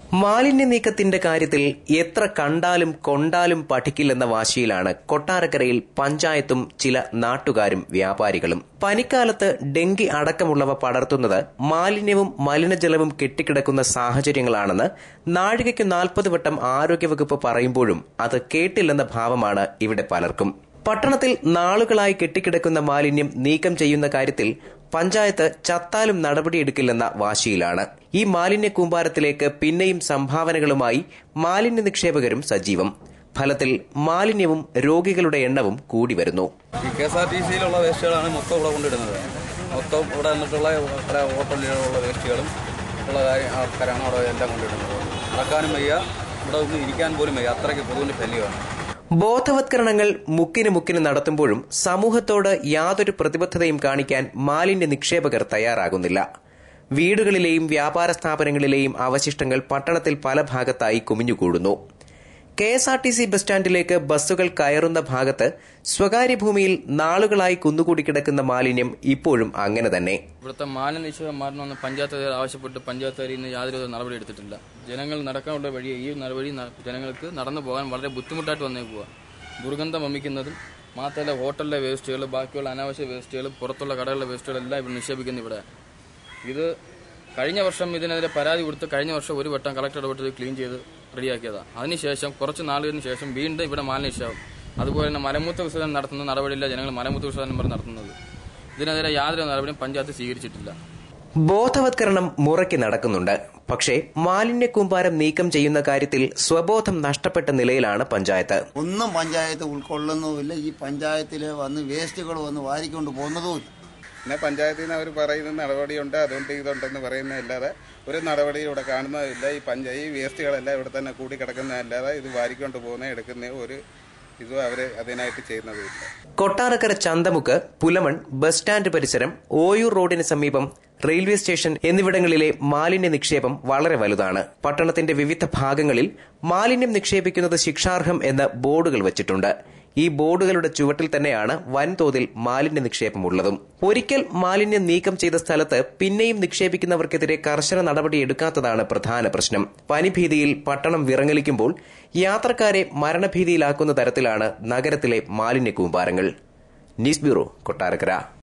മാലിന്യ നീക്കത്തിന്റെ കാര്യത്തിൽ എത്ര കണ്ടാലും കൊണ്ടാലും പഠിക്കില്ലെന്ന വാശിയിലാണ് കൊട്ടാരക്കരയിൽ പഞ്ചായത്തും ചില നാട്ടുകാരും വ്യാപാരികളും പനിക്കാലത്ത് ഡെങ്കി അടക്കമുള്ളവ പടർത്തുന്നത് മാലിന്യവും മലിനജലവും കെട്ടിക്കിടക്കുന്ന സാഹചര്യങ്ങളാണെന്ന് നാഴികയ്ക്ക് നാൽപ്പത് വട്ടം ആരോഗ്യവകുപ്പ് പറയുമ്പോഴും അത് കേട്ടില്ലെന്ന ഭാവമാണ് ഇവിടെ പലർക്കും പട്ടണത്തിൽ നാളുകളായി കെട്ടിക്കിടക്കുന്ന മാലിന്യം നീക്കം ചെയ്യുന്ന കാര്യത്തിൽ പഞ്ചായത്ത് ചത്താലും നടപടിയെടുക്കില്ലെന്ന വാശിയിലാണ് ഈ മാലിന്യ കൂമ്പാരത്തിലേക്ക് പിന്നെയും സംഭാവനകളുമായി മാലിന്യ നിക്ഷേപകരും സജീവം ഫലത്തിൽ മാലിന്യവും രോഗികളുടെ എണ്ണവും കൂടി വരുന്നു ഈ കെ എസ് ആർ ടി സിയിലുള്ള വേസ്റ്റുകളാണ് മൊത്തം ഇവിടെ കൊണ്ടിടുന്നത് മൊത്തം ഇവിടെ വന്നിട്ടുള്ള പല ഹോട്ടലിലുള്ള വേസ്റ്റുകളും ഉള്ള കാര്യം ആൾക്കാരാണ് അവിടെ എല്ലാം കൊണ്ടിടുന്നത് നടക്കാനും വയ്യ ഇവിടെ ഒന്നും ഇരിക്കാൻ പോലും വയ്യ അത്രയ്ക്ക് കൊതുവിൻ്റെ ശല്യമാണ് ബോധവത്കരണങ്ങൾ മുക്കിന് മുക്കിന് നടത്തുമ്പോഴും സമൂഹത്തോട് യാതൊരു പ്രതിബദ്ധതയും കാണിക്കാൻ മാലിന്യ നിക്ഷേപകർ തയ്യാറാകുന്നില്ല വീടുകളിലെയും വ്യാപാര സ്ഥാപനങ്ങളിലെയും അവശിഷ്ടങ്ങൾ പട്ടണത്തിൽ പല ഭാഗത്തായി കുമിഞ്ഞുകൂടുന്നു K S R T C bus സ്റ്റാൻഡിലേക്ക് ബസ്സുകൾ കയറുന്ന ഭാഗത്ത് സ്വകാര്യ ഭൂമിയിൽ നാളുകളായി കുന്നുകൂടി കിടക്കുന്ന മാലിന്യം ഇപ്പോഴും അങ്ങനെ തന്നെ ഇവിടുത്തെ മാലിന്യ നിക്ഷേപം മാറണമെന്ന് പഞ്ചായത്തുകാർ ആവശ്യപ്പെട്ട് പഞ്ചായത്തുകാരിൽ നിന്ന് യാതൊരു നടപടി എടുത്തിട്ടില്ല ജനങ്ങൾ നടക്കാനുള്ള വഴി ഈ ന- വഴി ന- ജനങ്ങൾക്ക് നടന്നു പോകാൻ വളരെ ബുദ്ധിമുട്ടായിട്ട് വന്നേക്കുക ദുർഗന്ധം വമിക്കുന്നതും മാത്രമല്ല ഹോട്ടലിലെ വേസ്റ്റുകൾ ബാക്കിയുള്ള അനാവശ്യ വേസ്റ്റുകൾ പുറത്തുള്ള കടകളിലെ വേസ്റ്റുകളെല്ലാം ഇവിടെ നിക്ഷേപിക്കുന്നു ഇവിടെ ഇത് കഴിഞ്ഞ വർഷം ഇതിനെതിരെ പരാതി കൊടുത്ത് കഴിഞ്ഞ വർഷം ഒരു വട്ടം കളക്ടർ ഇടപെട്ട് ക്ലീൻ ചെയ്ത് റെഡിയാക്കിയതാണ് അതിനുശേഷം കുറച്ച് നാളുകളിന് ശേഷം വീണ്ടും ഇവിടെ മാലിന്യ നിക്ഷേപം അതുപോലെ തന്നെ മലമൂത്ര വിസർജനം നടത്തുന്ന നടപടിയില്ല ജനങ്ങൾ മലമൂത്ര വിസർജനം പറഞ്ഞ് നടത്തുന്നത് ഇതിനെതിരെ യാതൊരു നടപടിയും പഞ്ചായത്ത് സ്വീകരിച്ചിട്ടില്ല ബോധവത്കരണം മുറയ്ക്ക് നടക്കുന്നുണ്ട് പക്ഷേ മാലിന്യ കൂമ്പാരം നീക്കം ചെയ്യുന്ന കാര്യത്തിൽ സ്വബോധം നഷ്ടപ്പെട്ട നിലയിലാണ് പഞ്ചായത്ത് ഒന്നും പഞ്ചായത്ത് ഉൾക്കൊള്ളുന്നുമില്ല ഈ പഞ്ചായത്തിൽ വന്ന് വേസ്റ്റുകൾ വന്ന് വാരിക്കൊണ്ട് പോകുന്നതുമില്ല പിന്നെ പഞ്ചായത്തിൽ നിന്ന് അവർ പറയുന്ന നടപടിയുണ്ട് അതുകൊണ്ട് ഇതുണ്ടെന്ന് പറയുന്നതല്ലാതെ ഒരു നടപടി ഇവിടെ കാണുന്നതില്ല ഈ പഞ്ചായ ഈ വേസ്റ്റുകളെല്ലാം ഇവിടെ തന്നെ കൂടി കിടക്കുന്നതല്ലാതെ ഇത് വാരിക്കൊണ്ട് പോകുന്ന എടുക്കുന്ന ഒരു ഇതും അവർ അതിനായിട്ട് ചെയ്യുന്നതുമില്ല കൊട്ടാരക്കര ചന്തമുക്ക് പുലമൺ ബസ് സ്റ്റാൻഡ് പരിസരം ഓയൂർ റോഡിന് സമീപം റെയിൽവേ സ്റ്റേഷൻ എന്നിവിടങ്ങളിലെ മാലിന്യ നിക്ഷേപം വളരെ വലുതാണ് പട്ടണത്തിന്റെ വിവിധ ഭാഗങ്ങളിൽ മാലിന്യം നിക്ഷേപിക്കുന്നത് ശിക്ഷാർഹം എന്ന ബോർഡുകൾ വച്ചിട്ടുണ്ട് ഈ ബോർഡുകളുടെ ചുവട്ടിൽ തന്നെയാണ് വൻതോതിൽ മാലിന്യ നിക്ഷേപമുള്ളതും ഒരിക്കൽ മാലിന്യം നീക്കം ചെയ്ത സ്ഥലത്ത് പിന്നെയും നിക്ഷേപിക്കുന്നവർക്കെതിരെ കർശന നടപടി എടുക്കാത്തതാണ് പ്രധാന പ്രശ്നം പനിഭീതിയിൽ പട്ടണം വിറങ്ങലിക്കുമ്പോൾ യാത്രക്കാരെ മരണഭീതിയിലാക്കുന്ന തരത്തിലാണ് നഗരത്തിലെ മാലിന്യ കൂമ്പാരങ്ങൾ ന്യൂസ് ബ്യൂറോ കൊട്ടാരക്കര